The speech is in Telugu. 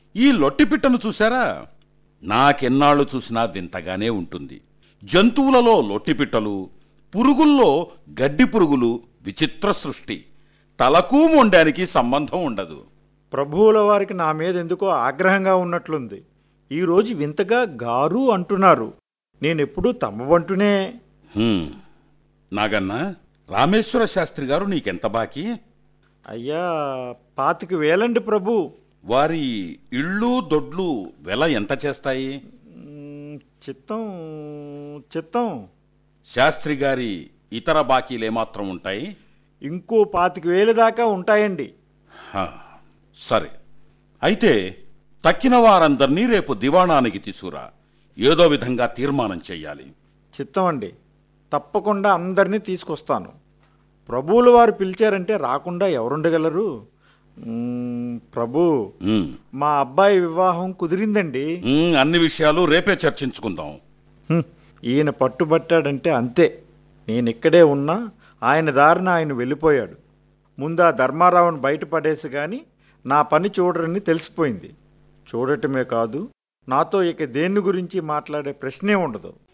ఈ లొట్టిపిట్టను చూసారా నాకెన్నాళ్ళు చూసినా వింతగానే ఉంటుంది జంతువులలో లొట్టిపిట్టలు పురుగుల్లో గడ్డి పురుగులు విచిత్ర సృష్టి తలకు మొండానికి సంబంధం ఉండదు ప్రభువుల వారికి నా మీద ఎందుకో ఆగ్రహంగా ఉన్నట్లుంది ఈరోజు వింతగా గారు అంటున్నారు నేనెప్పుడూ తమ్మవంటునే హ్మ్. నాగన్నా రామేశ్వర శాస్త్రి గారు నీకెంత బాకీ అయ్యా పాతికి వేలండి ప్రభు వారి ఇళ్ళు దొడ్లు వెల ఎంత చేస్తాయి మ్, చిత్తం చిత్తం శాస్త్రి గారి ఇతర బాకీలేమాత్రం ఉంటాయి ఇంకో పాతిక వేలు దాకా ఉంటాయండి హా, సరే అయితే తక్కిన వారందరినీ రేపు దివాణానికి తీసుకురా ఏదో విధంగా తీర్మానం చెయ్యాలి చిత్తం అండి తప్పకుండా అందరినీ తీసుకొస్తాను ప్రభువుల వారు పిలిచారంటే రాకుండా ఎవరుండగలరు మ్, ప్రభు ఉమ్, మా అబ్బాయి వివాహం కుదిరిందండి ఉమ్, అన్ని విషయాలు రేపే చర్చించుకుందాం హ్మ్, ఈయన పట్టుబట్టాడంటే అంతే నేను ఇక్కడే ఉన్నా ఆయన దారిన ఆయన వెళ్ళిపోయాడు ముందు ఆ ధర్మారావుని బయటపడేసి కానీ నా పని చూడరని తెలిసిపోయింది చూడటమే కాదు నాతో ఇక దేని గురించి మాట్లాడే ప్రశ్నే ఉండదు